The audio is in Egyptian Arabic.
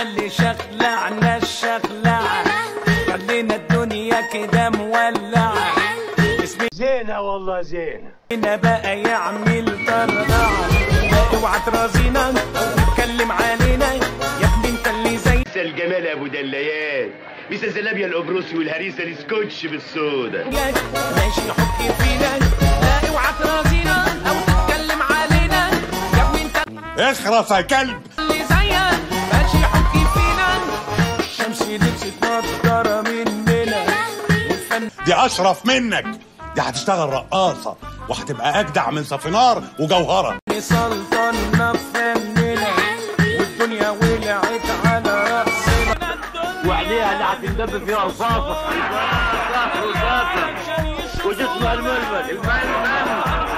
اللي شخلعنا الشخلعة خلينا الدنيا كده مولعة اسمنا زينة والله زينة بقى يعمل طرقعة اوعى ترازينا او تتكلم علينا يا ابني انت اللي زي مسا الجمال ابو دليات مسا زلابيا القبرصي والهريسه السكوتش بالصودا ماشي حكي فينا لا اوعى ترازينا او تتكلم علينا يا ابني انت اخرس يا كلب اللي زيك ماشي حكي فينا الشمس لبست نضارة مننا والفن دي اشرف منك دي هتشتغل رقاصه وهتبقى اجدع من صفينار وجوهره سلطنا فننا والدنيا ولعت على رأسنا وعليها اللي هتندب فيها رصاصة رصاصة وجسمها الململ الململ